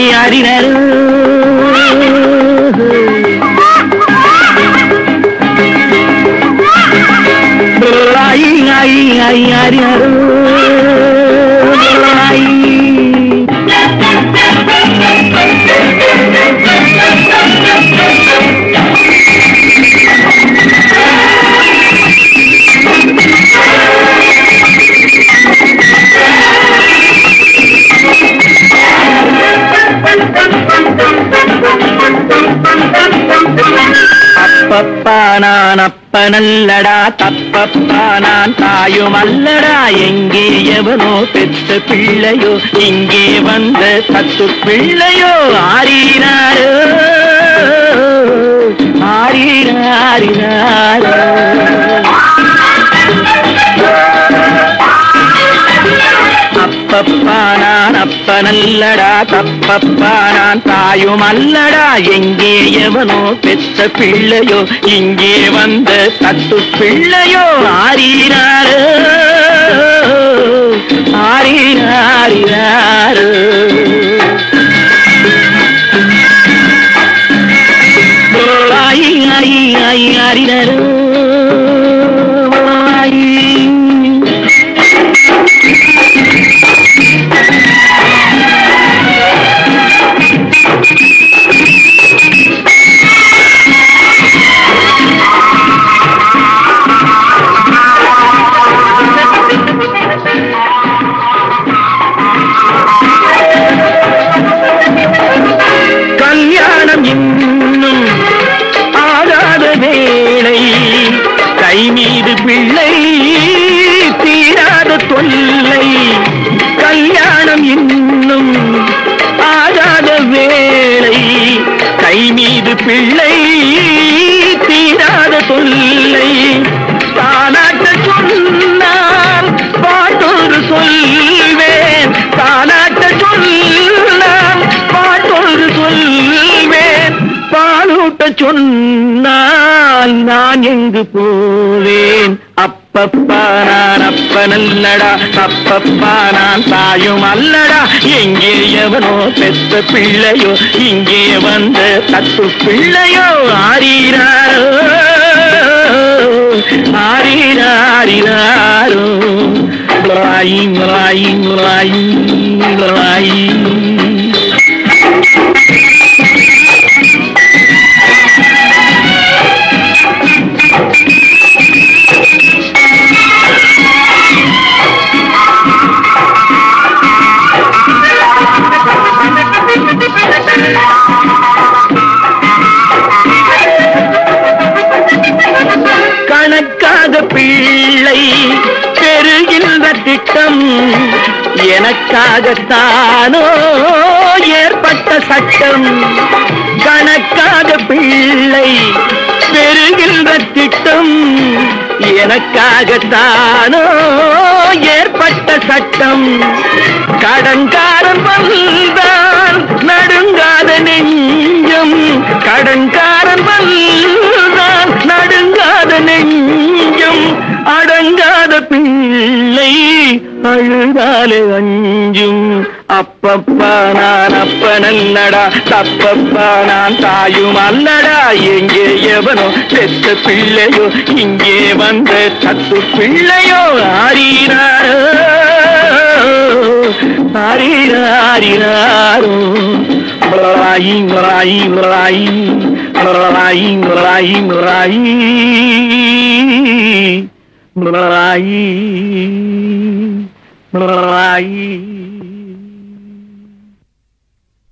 ஆரினாரு ஆயி ஆயி ஆயி ஆரினாரு ஆயி அப்பப்பா நான் அப்பனல்லடா தப்பப்பா நான் தாயும் அல்லடா எங்கே எவனோ பெத்த பிள்ளையோ இங்கே வந்த தத்து பிள்ளையோ ஆறினாரோ ஆறினாரினாரோ அப்பப்பா நான் அப்பனல்லடா தப்பப்பா நான் தாயும் அல்லடா எங்கே எவனோ பெத்த பிள்ளையோ இங்கே வந்த தத்து பிள்ளையோ ஆறினாரோ ஆறினாரினாரோ ஆயி ஆயி ஆயி ஆறினாரோ ஆயி கல்யாணம் இன்னும் ஆகாத வேளை கை மீது பிள்ளை தீராத தொல்லை கல்யாணம் இன்னும் ஆகாத வேளை கை மீது பிள்ளை தீராத தொல்லை தானாட்ட சொன்னால் பாட்டொரு சொல்வேன் தானாட்ட சொன்னால் பாட்டொரு சொல்வேன் பாலூட்ட சொன்னால் நான் எங்கு போவேன் அப்பப்பா நான் அப்பனல்லடா அப்பப்பா நான் தாயும் அல்லடா எங்கே எவனோ பெத்த பிள்ளையோ இங்கே வந்த தத்து பிள்ளையோ ஆறீராரோ ஆறீராரினாரோ ராயி ராயி ராயி ராயி கணக்காத பிள்ளை பெறுகின்ற திட்டம் எனக்காகத்தானோ ஏற்பட்ட சட்டம் கணக்காத பிள்ளை பெறுகின்ற திட்டம் எனக்காகத்தானோ ஏற்பட்ட சட்டம் கடன்காரன் வந்தான் நடுங்காத நெஞ்சம் கடன்காரன் வந்தான் நடுங்காத நெஞ்சம் அடங்காத பிள்ளை அழுதாலே அஞ்சும் அப்பப்பா நான் அப்பனல்லடா தப்பப்பா நான் தாயும் அல்லடா எங்கே எவனோ பெத்த பிள்ளையோ இங்கே வந்த தத்து பிள்ளையோ ஆறீராரோ ஆறீராரினாரோ ராயி ராயி ராயி ராயி ராயி ராயி ராயி ராயி